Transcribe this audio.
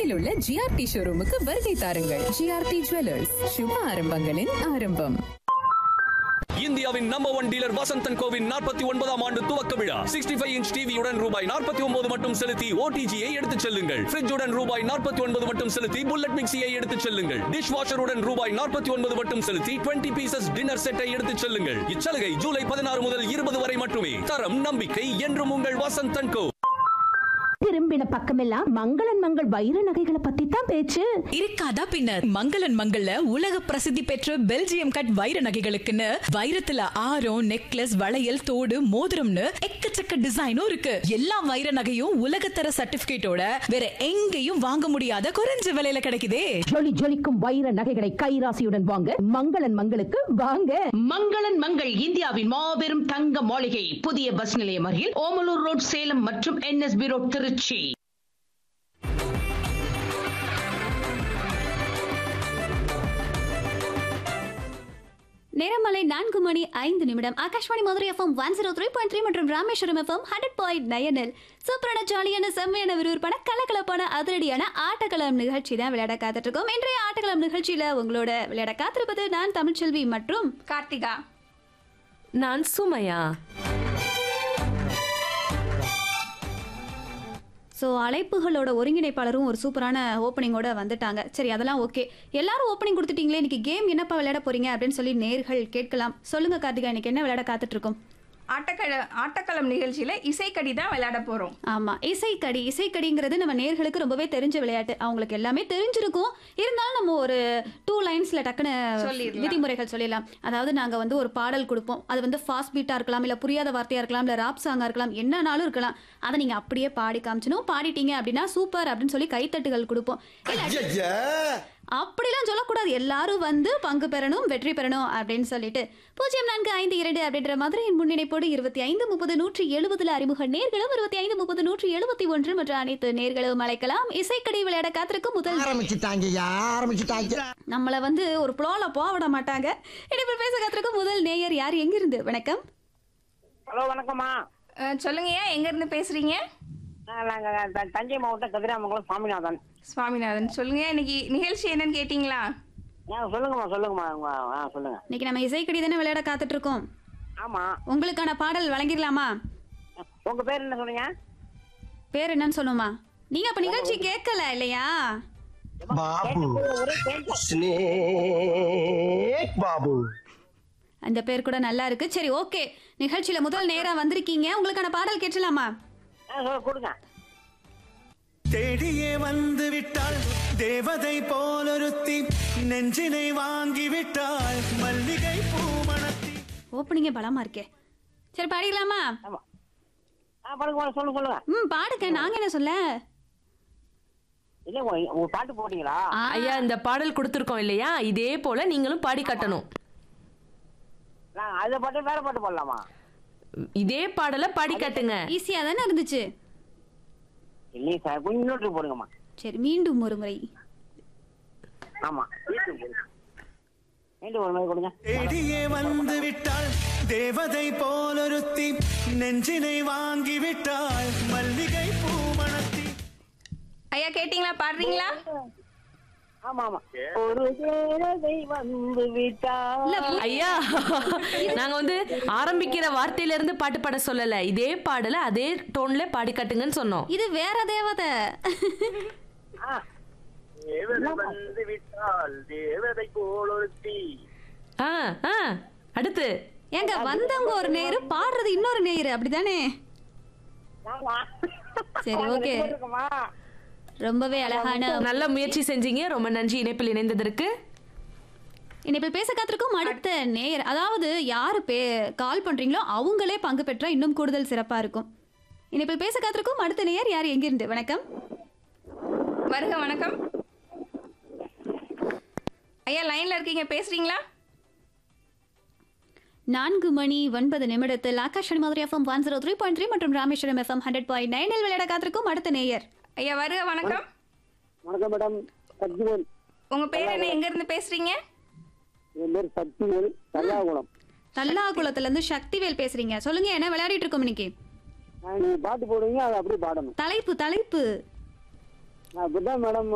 அருகில் உள்ள ஜிஆர்டி ஷோரூமுக்கு வருகை தாருங்கள் ஜிஆர்டி ஜுவல்லர்ஸ் சுப ஆரம்பங்களின் ஆரம்பம் இந்தியாவின் நம்பர் ஒன் டீலர் வசந்தன் கோவின் நாற்பத்தி ஒன்பதாம் ஆண்டு துவக்க விழா சிக்ஸ்டி ஃபைவ் இன்ச் டிவியுடன் ரூபாய் நாற்பத்தி ஒன்பது மட்டும் செலுத்தி ஓடிஜியை எடுத்துச் செல்லுங்கள் ஃபிரிட்ஜுடன் ரூபாய் நாற்பத்தி ஒன்பது மட்டும் செலுத்தி புல்லட் மிக்சியை எடுத்துச் செல்லுங்கள் டிஷ் வாஷருடன் ரூபாய் நாற்பத்தி ஒன்பது மட்டும் செலுத்தி டுவெண்ட்டி பீசஸ் டின்னர் செட்டை எடுத்துச் செல்லுங்கள் இச்சலுகை ஜூலை பதினாறு முதல் இருபது வரை மட்டுமே தரம் நம்பிக்கை என்றும் உங்கள் வசந்தன் கோ திரும்பின பக்கமெல்லாம் மங்களன் மங்கள் வைர நகைகளை பத்தி தான் பேச்சு இருக்காதா பின்னர் மங்களன் மங்கள்ல உலக பிரசித்தி பெற்ற பெல்ஜியம் கட் வைர நகைகளுக்குன்னு வைரத்துல ஆரம் நெக்லஸ் வளையல் தோடு மோதிரம்னு எக்கச்சக்க டிசைனும் இருக்கு எல்லா வைர நகையும் உலகத்தர சர்டிபிகேட்டோட வேற எங்கேயும் வாங்க முடியாத குறைஞ்ச விலையில கிடைக்குதே ஜொலி ஜொலிக்கும் வைர நகைகளை கைராசியுடன் வாங்க மங்களன் மங்களுக்கு வாங்க மங்களன் மங்கள் இந்தியாவின் மாபெரும் தங்க மாளிகை புதிய பஸ் நிலையம் அருகில் ஓமலூர் ரோட் சேலம் மற்றும் என்எஸ்பி ரோட் திருச்சி நேரமலை நான்கு மணி ஐந்து நிமிடம் Akashvani Madurai FM one zero three point three மற்றும் ராமேஸ்வரம் எஃப்எம் ஹண்ட்ரட் பாயிண்ட் நயனில் சூப்பரான ஜாலியான செம்மையான விறுவிறுப்பான கலகலப்பான அதிரடியான ஆட்டக்களம் நிகழ்ச்சி தான் விளையாட காத்துட்டு இருக்கோம் இன்றைய ஆட்டக்களம் நிகழ்ச்சியில உங்களோட விளையாட காத்திருப்பது நான் தமிழ்ச்செல்வி மற்றும் கார்த்திகா நான் சுமையா ஸோ அழைப்புகளோட ஒருங்கிணைப்பாளரும் ஒரு சூப்பரான ஓப்பனிங்கோட வந்துட்டாங்க சரி அதெல்லாம் ஓகே எல்லாரும் ஓப்பனிங் கொடுத்துட்டீங்களே இன்னைக்கு கேம் என்னப்பா விளையாட போறீங்க அப்படின்னு சொல்லி நேர்கள் கேட்கலாம் சொல்லுங்க கார்த்திகா இன்னைக்கு என்ன விளையாட காத்துட்டு இருக்கோம் ஆட்டக்கள ஆட்டக்களம் நிகழ்ச்சியில இசைக்கடி தான் விளையாட போறோம் ஆமா இசைக்கடி இசைக்கடிங்கிறது நம்ம நேர்களுக்கு ரொம்பவே தெரிஞ்ச விளையாட்டு அவங்களுக்கு எல்லாமே தெரிஞ்சிருக்கும் இருந்தாலும் நம்ம ஒரு டூ லைன்ஸ்ல டக்குன்னு சொல்லிடலாம். விதிமுறைகள் சொல்லிடலாம் அதாவது நாங்க வந்து ஒரு பாடல் கொடுப்போம் அது வந்து ஃபாஸ்ட் பீட்டா இருக்கலாம் இல்ல புரியாத வார்த்தையா இருக்கலாம் இல்ல ராப் சாங்கா இருக்கலாம் என்னனாலும் இருக்கலாம் அதை நீங்க அப்படியே பாடி காமிச்சணும் பாடிட்டீங்க அப்படின்னா சூப்பர் அப்படின்னு சொல்லி கைத்தட்டுகள் கொடுப்போம் இல்ல அப்படிலாம் சொல்லக்கூடாது எல்லாரும் வந்து பங்கு பெறணும் வெற்றி பெறணும் அப்படின்னு சொல்லிட்டு பூஜ்ஜியம் நான்கு ஐந்து இரண்டு அப்படின்ற மதுரையின் முன்னிணைப்போடு இருபத்தி ஐந்து முப்பது நூற்றி எழுபதுல அறிமுக நேர்களும் இருபத்தி ஐந்து முப்பது நூற்றி எழுபத்தி ஒன்று மற்ற அனைத்து நேர்களும் அழைக்கலாம் இசைக்கடி விளையாட காத்திருக்கும் முதல் ஆரம்பிச்சுட்டாங்க ஆரம்பிச்சுட்டாங்க நம்மளை வந்து ஒரு புலோல போக விட மாட்டாங்க இனிமேல் பேச காத்திருக்கும் முதல் நேயர் யார் எங்கிருந்து வணக்கம் ஹலோ வணக்கம்மா அஹ், சொல்லுங்கய்யா எங்க இருந்து பேசுறீங்க நாங்கள் தஞ்சை மாவட்டம் கதிராமங்கலம் சுவாமிநாதன் சுவாமிநாதன் சொல்லுங்க இன்னைக்கு நிகழ்ச்சி என்னன்னு கேட்டீங்களா ஆ சொல்லுங்கம்மா சொல்லுங்கம்மா உங்க- ஆ சொல்லுங்க இன்னைக்கு நம்ம இசைக்கடி தானே விளையாட காத்துட்டு இருக்கோம் ஆமா உங்களுக்கான பாடல் வழங்கிடலாமா உங்க பேர் என்ன சொன்னீங்க பேர் என்னன்னு சொல்லுமா நீங்க அப்ப நிகழ்ச்சி கேட்கல இல்லையா பாபு ஒரே பேச்சு. ஸ்னேக் பாபு அந்த பேர் கூட நல்லா இருக்கு சரி ஓகே நிகழ்ச்சியில முதல் நேரா வந்திருக்கீங்க உங்களுக்கான பாடல் கேட்டலாமா ஆ சொல்ல கொடுங்க தேடியே வந்து விட்டாள் தேவதை போலொருத்தி நெஞ்சினை வாங்கி விட்டாள் மல்லிகை பூமணத்தி ஓப்பனிங்கே பலமா இருக்கே சரி பாடிடலாமா ஆமா ஆ பாருங்க சொல்லுங்க சொல்லுங்க ம் பாடுங்க நாங்க என்ன சொல்ல இல்லை உங்க- உங்க பாட்டு போட்டீங்களா ஆ, ஐயா இந்த பாடல் கொடுத்துருக்கோம் இல்லையா இதே போல நீங்களும் பாடி காட்டணும் நான் அதை பாட்டு வேற பாட்டு போடலாமா இதே பாடலை பாடி காட்டுங்க ஈஸியா தானே இருந்துச்சு இல்லையே சார் கொஞ்சம் இன்னொரு போடுங்கம்மா சரி மீண்டும் ஒரு முறை ஆமா மீண்டும் ஒரு மாதிரி கொடுங்க தேடியே வந்து விட்டாள் தேவதை போலொருத்தி நெஞ்சினை வாங்கி விட்டாள் மல்லிகை பூமணத்தி ஐயா கேட்டீங்களா பாடுறீங்களா ஆமா ஆமா ஒரு தேவதை வந்து விட்டாள் இல்ல பு- ஐயா நாங்க வந்து ஆரம்பிக்கிற வார்த்தையில இருந்து பாட்டு பாட சொல்லல இதே பாடலை அதே டோன்ல பாடி காட்டுங்கன்னு சொன்னோம் இது வேற தேவதை ஆ. தேவதை வந்து விட்டாள் தேவதை போல் ஒருத்தி ஆ ஆ அடுத்து ஏங்க வந்தவங்க ஒரு நேரு பாடுறது இன்னொரு நேரு அப்படிதானே ஆமா. சரி ஓகே இருக்குமா ரொம்பவே அழகான நல்ல முயற்சி செஞ்சீங்க ரொம்ப நன்றி இணைப்பில் இணைந்ததற்கு இனிப்பில் பேச காத்திருக்கும் அடுத்த நேயர் அதாவது யாரு பே கால் பண்றீங்களோ அவங்களே பங்கு பெற்றா இன்னும் கூடுதல் சிறப்பா இருக்கும் இனிப்பில் பேச காத்திருக்கும் அடுத்த நேயர் யார் எங்கிருந்து வணக்கம் வருக வணக்கம் ஐயா லைன்ல இருக்கீங்க பேசுறீங்களா நான்கு மணி ஒன்பது நிமிடத்தில் Akash Madurai FM one zero three point three மற்றும் ராமேஸ்வரம் எஃப்எம் ஹண்ட்ரட் பாயிண்ட் நைனில் விளையாட காத்திருக்கும் அடுத்த நேயர் ஐயா வருக வணக்கம் வணக்கம் மேடம் சக்திவேல் உங்க பேர் என்ன எங்க இருந்து பேசுறீங்க என் பேர் சக்திவேல் கல்லாகுளம் தல்லாகுளத்துல இருந்து சக்திவேல் பேசுறீங்க சொல்லுங்க என்ன விளையாடிட்டு இருக்கோம் இன்னைக்கு நீங்க பாட்டு போடுவீங்க அதை அப்படியே பாடணும் தலைப்பு தலைப்பு நான் இப்பதான் மேடம்